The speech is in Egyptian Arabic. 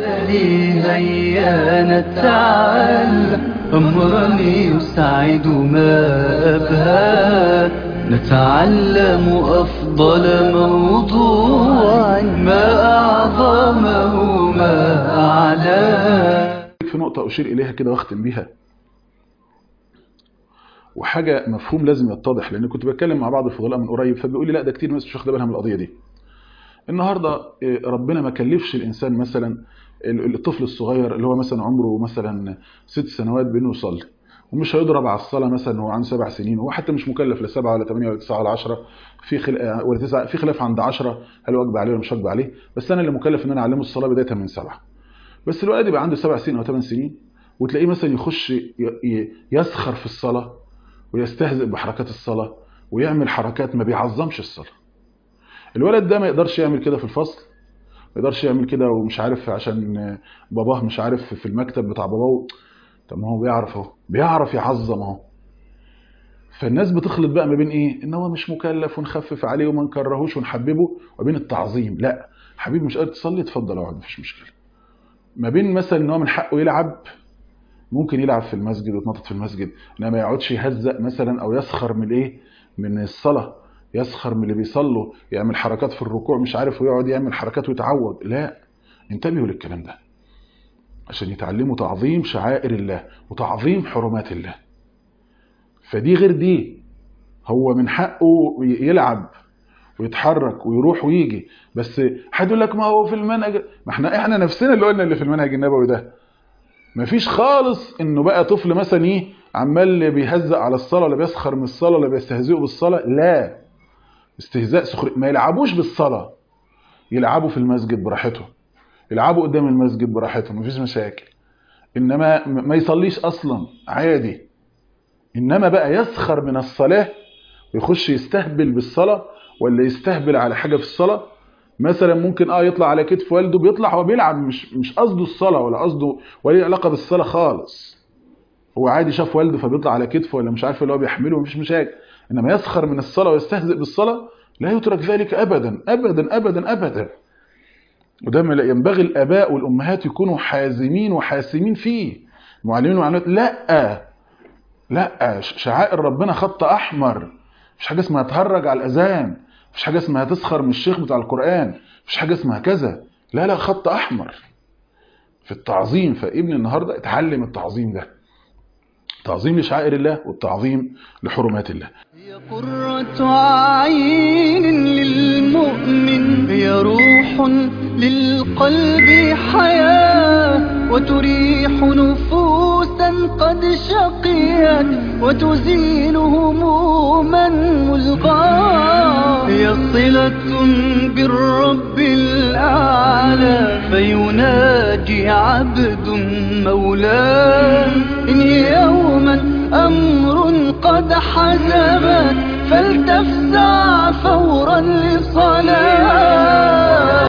لي هيا نتعلم أمرا يسعد ما أبهى نتعلم أفضل موضوع ما أعظمه ما أعلاه في نقطة أشير إليها كده واختم بيها وحاجة مفهوم لازم يتضح لأن كنت بتكلم مع بعض الفضلاء من قريب فبيقول لي لا ده كتير ناس مش واخده بالها من القضية دي النهاردة ربنا ما كلفش الإنسان مثلا الطفل الصغير اللي هو مثلا عمره مثلا ست سنوات بأنه يصلي ومش هيضرب على الصلاة مثلا هو عنده سبع سنين وهو حتى مش مكلف لا سبعة ولا ثمانية ولا تسعة ولا عشرة في خل... ولا تسعة في خلاف عند عشرة هل واجب عليه ولا مش واجب عليه بس أنا اللي مكلف إن أنا أعلمه الصلاة بداية من سبعة بس الولد يبقى عنده سبع سنين أو ثمان سنين وتلاقيه مثلا يخش ي... يسخر في الصلاة ويستهزئ بحركات الصلاة ويعمل حركات ما بيعظمش الصلاة الولد ده ما يقدرش يعمل كده في الفصل ما يقدرش يعمل كده ومش عارف عشان باباه مش عارف في المكتب بتاع باباه طب ما هو بيعرف اهو بيعرف يعظم اهو فالناس بتخلط بقى ما بين ايه ان هو مش مكلف ونخفف عليه وما نكرهوش ونحببه وبين التعظيم لا حبيبي مش قادر تصلي اتفضل اقعد مفيش مشكله ما بين مثلا ان هو من حقه يلعب ممكن يلعب في المسجد ويتنطط في المسجد انما ما يقعدش يهزق مثلا او يسخر من ايه من الصلاه يسخر من اللي بيصلوا يعمل حركات في الركوع مش عارف ويقعد يعمل حركات ويتعود لا انتبهوا للكلام ده عشان يتعلموا تعظيم شعائر الله وتعظيم حرمات الله فدي غير دي هو من حقه يلعب ويتحرك ويروح ويجي بس حد يقول لك ما هو في المنهج ما احنا احنا نفسنا اللي قلنا اللي في المنهج النبوي ده مفيش خالص انه بقى طفل مثلا ايه عمال بيهزق على الصلاه ولا بيسخر من الصلاه ولا بيستهزئوا بالصلاه لا استهزاء سخري ما يلعبوش بالصلاه يلعبوا في المسجد براحتهم يلعبوا قدام المسجد براحتهم مفيش مشاكل انما ما يصليش اصلا عادي انما بقى يسخر من الصلاه ويخش يستهبل بالصلاه ولا يستهبل على حاجه في الصلاه مثلا ممكن اه يطلع على كتف والده بيطلع هو بيلعب مش مش قصده الصلاه ولا قصده ولا علاقه بالصلاه خالص هو عادي شاف والده فبيطلع على كتفه ولا مش عارف اللي هو بيحمله مفيش مشاكل انما يسخر من الصلاه ويستهزئ بالصلاه لا يترك ذلك ابدا ابدا ابدا ابدا وده ينبغي الاباء والامهات يكونوا حازمين وحاسمين فيه معلمين ومعلمات لا لا شعائر ربنا خط احمر مش حاجه اسمها تهرج على الاذان مش حاجه اسمها تسخر من الشيخ بتاع القران مش حاجه اسمها كذا لا لا خط احمر في التعظيم فابن النهارده اتعلم التعظيم ده تعظيم لشعائر الله والتعظيم لحرمات الله هي قرة عين للمؤمن هي روح للقلب حياة وتريح نفوسا قد شقيت وتزيل هموما ملقاة هي صلة بالرب الأعلى فيناجي عبد مولاه إن يوما أمر قد حزمت فلتفزع فورا لصلاة